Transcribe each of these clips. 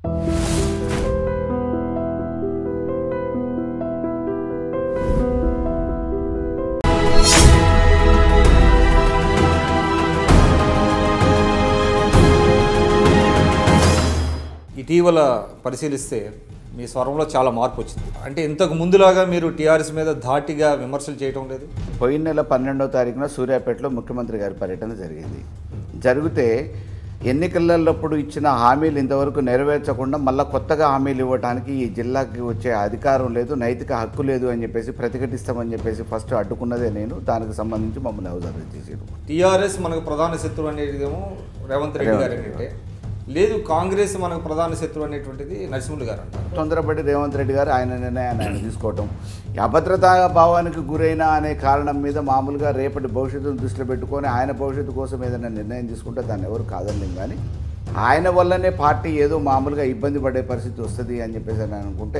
ఇటీవల పరిశీలిస్తే మీ స్వరంలో చాలా మార్పు వచ్చింది అంటే ఇంతకు ముందులాగా మీరు టీఆర్ఎస్ మీద ధాటిగా విమర్శలు చేయటం లేదు పోయిన నెల పన్నెండవ తారీఖున సూర్యాపేటలో ముఖ్యమంత్రి గారి పర్యటన జరిగింది జరిగితే ఎన్నికలప్పుడు ఇచ్చిన హామీలు ఇంతవరకు నెరవేర్చకుండా మళ్ళీ కొత్తగా హామీలు ఇవ్వడానికి ఈ జిల్లాకి వచ్చే అధికారం లేదు నైతిక హక్కు లేదు అని చెప్పేసి ప్రతిఘటిస్తామని చెప్పేసి ఫస్ట్ అడ్డుకున్నదే నేను దానికి సంబంధించి మమ్మల్ని అవసరం చేసారు టీఆర్ఎస్ మనకు ప్రధాన శత్రువు అనేటిదేమో రేవంత్ రెడ్డి గారు ఏంటంటే లేదు కాంగ్రెస్ మనకు ప్రధాన శత్రువు అనేటువంటిది నరసింహులు గారు అంటారు తొందరపడి రేవంత్ రెడ్డి గారు ఆయన నిర్ణయాన్ని ఆయన తీసుకోవటం ఈ అభద్రతా భావానికి గురైన అనే కారణం మీద మామూలుగా రేపటి భవిష్యత్తును దృష్టిలో పెట్టుకొని ఆయన భవిష్యత్తు కోసం ఏదైనా నిర్ణయం తీసుకుంటే దాన్ని ఎవరు కాదనలేం కానీ ఆయన వల్లనే పార్టీ ఏదో మామూలుగా ఇబ్బంది పడే పరిస్థితి వస్తుంది అని చెప్పేసి అని అనుకుంటే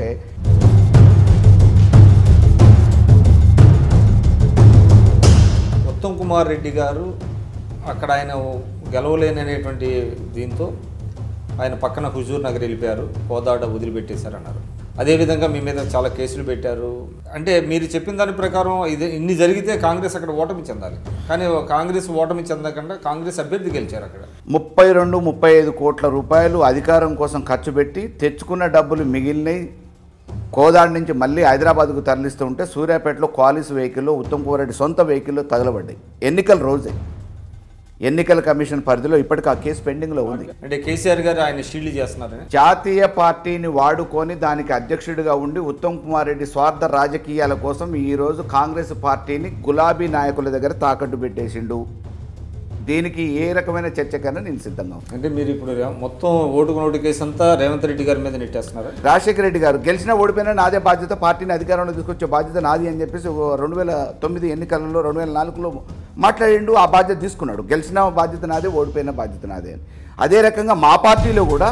ఉత్తమ్ కుమార్ రెడ్డి గారు అక్కడ ఆయన గెలవలేని అనేటువంటి దీంతో ఆయన పక్కన హుజూర్ నగర్ వెళ్ళిపోయారు కోదాడ వదిలిపెట్టేశారన్నారు అదేవిధంగా మీ మీద చాలా కేసులు పెట్టారు అంటే మీరు చెప్పిన దాని ప్రకారం ఇది ఇన్ని జరిగితే కాంగ్రెస్ అక్కడ ఓటమి చెందాలి కానీ కాంగ్రెస్ ఓటమి చెందకుండా కాంగ్రెస్ అభ్యర్థి గెలిచారు అక్కడ ముప్పై రెండు ముప్పై ఐదు కోట్ల రూపాయలు అధికారం కోసం ఖర్చు పెట్టి తెచ్చుకున్న డబ్బులు మిగిలినవి కోదాడి నుంచి మళ్ళీ హైదరాబాద్కు తరలిస్తూ ఉంటే సూర్యాపేటలో క్వాలిస్ వెహికల్లో ఉత్తమ్ కుమార్ రెడ్డి సొంత వెహికల్లో తగలబడ్డాయి ఎన్నికల రోజే ఎన్నికల కమిషన్ పరిధిలో ఇప్పటికి ఆ కేసు పెండింగ్లో ఉంది అంటే కేసీఆర్ గారు ఆయన షీల్డ్ చేస్తున్నారని జాతీయ పార్టీని వాడుకొని దానికి అధ్యక్షుడిగా ఉండి ఉత్తమ్ కుమార్ రెడ్డి స్వార్థ రాజకీయాల కోసం ఈరోజు కాంగ్రెస్ పార్టీని గులాబీ నాయకుల దగ్గర తాకట్టు పెట్టేసిండు దీనికి ఏ రకమైన చర్చకైనా నేను సిద్ధంగా ఉన్నాను. అంటే మీరు ఇప్పుడు రే- మొత్తం ఓటుకు నోటు కేసు అంతా రేవంత్ రెడ్డి గారి మీద నెట్టేస్తున్నారా రాజశేఖర రెడ్డి గారు గెలిచినా ఓడిపోయినా నాదే బాధ్యత పార్టీని అధికారంలో తీసుకొచ్చే బాధ్యత నాది అని చెప్పేసి ఓ రెండు వేల తొమ్మిది ఎన్నికలలో రెండు వేల నాలుగులో మాట్లాడిండు ఆ బాధ్యత తీసుకున్నాడు గెలిచిన బాధ్యత నాదే ఓడిపోయిన బాధ్యత నాదే అని అదే రకంగా మా పార్టీలో కూడా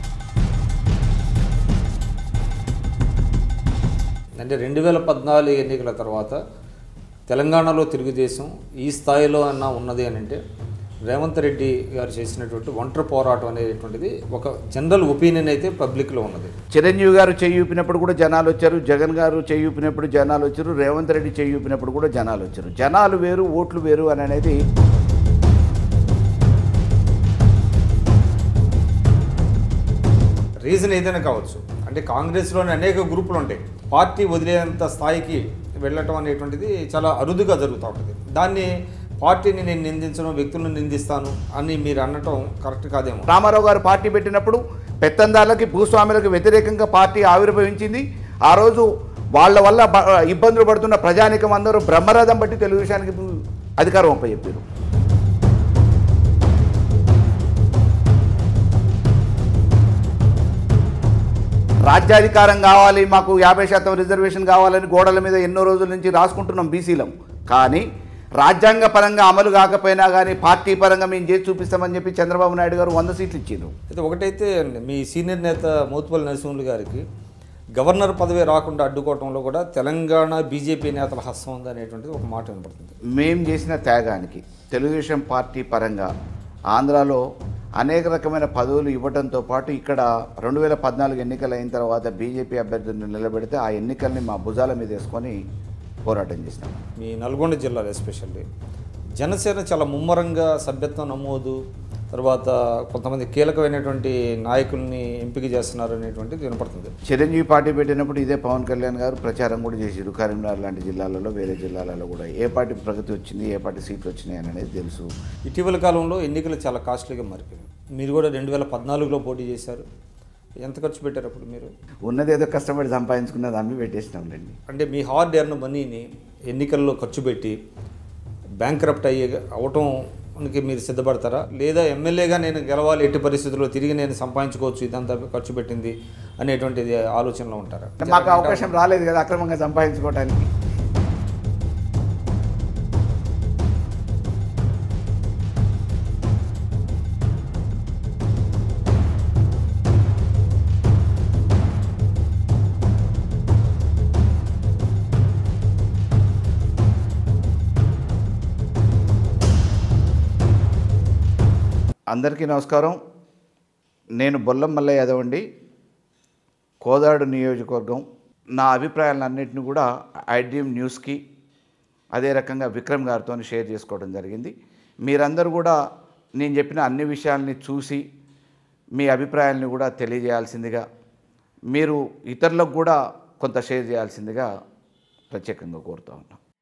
అంటే రెండు వేల పద్నాలుగు ఎన్నికల తర్వాత తెలంగాణలో తెలుగుదేశం ఈ స్థాయిలో అన్న ఉన్నది అని అంటే రేవంత్ రెడ్డి గారు చేసినటువంటి ఒంటరి పోరాటం అనేటువంటిది ఒక జనరల్ ఒపీనియన్ అయితే పబ్లిక్లో ఉన్నది చిరంజీవి గారు చేయి ఊపినప్పుడు కూడా జనాలు వచ్చారు జగన్ గారు చేయి ఊపినప్పుడు జనాలు వచ్చారు రేవంత్ రెడ్డి చేయి ఊపినప్పుడు కూడా జనాలు వచ్చారు జనాలు వేరు ఓట్లు వేరు అని అనేది రీజన్ ఏదైనా కావచ్చు అంటే కాంగ్రెస్లోని అనేక గ్రూపులు ఉంటాయి పార్టీ వదిలేంత స్థాయికి వెళ్ళటం అనేటువంటిది చాలా అరుదుగా జరుగుతూ ఉంటుంది దాన్ని పార్టీని నేను నిందించను వ్యక్తులను నిందిస్తాను అని మీరు అనటం కరెక్ట్ కాదేమో రామారావు గారు పార్టీ పెట్టినప్పుడు పెత్తందారులకి భూస్వాములకు వ్యతిరేకంగా పార్టీ ఆవిర్భవించింది ఆ రోజు వాళ్ళ వల్ల బ- ఇబ్బందులు పడుతున్న ప్రజానికం అందరూ బ్రహ్మరథం బట్టి తెలుగుదేశానికి అధికారం అప్పచెప్పారు రాజ్యాధికారం కావాలి మాకు యాభై శాతం రిజర్వేషన్ కావాలని గోడల మీద ఎన్నో రోజుల నుంచి రాసుకుంటున్నాం బీసీలం కానీ రాజ్యాంగ పరంగా అమలు కాకపోయినా కానీ పార్టీ పరంగా మేము చేసి చూపిస్తామని చెప్పి చంద్రబాబు నాయుడు గారు వంద సీట్లు ఇచ్చిండ్రు అయితే ఒకటైతే మీ సీనియర్ నేత మోతుపల్లి నరసింహులు గారికి గవర్నర్ పదవి రాకుండా అడ్డుకోవడంలో కూడా తెలంగాణ బీజేపీ నేతల హస్తం ఉంది అనేటువంటిది ఒక మాట వినపడుతుంది మేం చేసిన త్యాగానికి తెలుగుదేశం పార్టీ పరంగా ఆంధ్రాలో అనేక రకమైన పదవులు ఇవ్వడంతో పాటు ఇక్కడ రెండు వేల పద్నాలుగు ఎన్నికలు అయిన తర్వాత బీజేపీ అభ్యర్థులను నిలబెడితే ఆ ఎన్నికల్ని మా భుజాల మీద వేసుకొని పోరాటం చేసినాం మీ నల్గొండ జిల్లాలో ఎస్పెషల్లీ జనసేన చాలా ముమ్మరంగా సభ్యత్వం నమోదు తర్వాత కొంతమంది కీలకమైనటువంటి నాయకుల్ని ఎంపిక చేస్తున్నారు అనేటువంటిది వినపడుతుంది చిరంజీవి పార్టీ పెట్టినప్పుడు ఇదే పవన్ కళ్యాణ్ గారు ప్రచారం కూడా చేసిరు కరీంనగర్ లాంటి జిల్లాలలో వేరే జిల్లాలలో కూడా ఏ పార్టీ ప్రగతి వచ్చింది ఏ పార్టీ సీట్లు వచ్చినాయి అని అనేది తెలుసు ఇటీవల కాలంలో ఎన్నికలు చాలా కాస్ట్లీగా మారిపోయాయి మీరు కూడా రెండు వేల పద్నాలుగులో పోటీ చేశారు ఎంత ఖర్చు పెట్టారు అప్పుడు మీరు ఉన్నది ఏదో కష్టపడి సంపాదించుకున్నది అమ్మి పెట్టేసినాంలేండి అంటే మీ హార్డ్ ఎర్న్ మనీని ఎన్నికల్లో ఖర్చు పెట్టి బ్యాంక్రప్ట్ అయ్యే అవటంకి మీరు సిద్ధపడతారా లేదా ఎమ్మెల్యేగా నేను గెలవాలి ఎట్టి పరిస్థితుల్లో తిరిగి నేను సంపాదించుకోవచ్చు ఇదంతా ఖర్చు పెట్టింది అనేటువంటిది ఆలోచనలో ఉంటారా అంటే మాకు అవకాశం రాలేదు కదా అక్రమంగా సంపాదించుకోవడానికి అందరికీ నమస్కారం నేను బొల్లం మల్ల యాదవ్ అండి కోదాడు నియోజకవర్గం నా అభిప్రాయాలన్నింటినీ కూడా ఐడిఎం న్యూస్కి అదే రకంగా విక్రమ్ గారితో షేర్ చేసుకోవడం జరిగింది మీరందరూ కూడా నేను చెప్పిన అన్ని విషయాల్ని చూసి మీ అభిప్రాయాల్ని కూడా తెలియజేయాల్సిందిగా మీరు ఇతరులకు కూడా కొంత షేర్ చేయాల్సిందిగా ప్రత్యేకంగా కోరుతా ఉన్నాం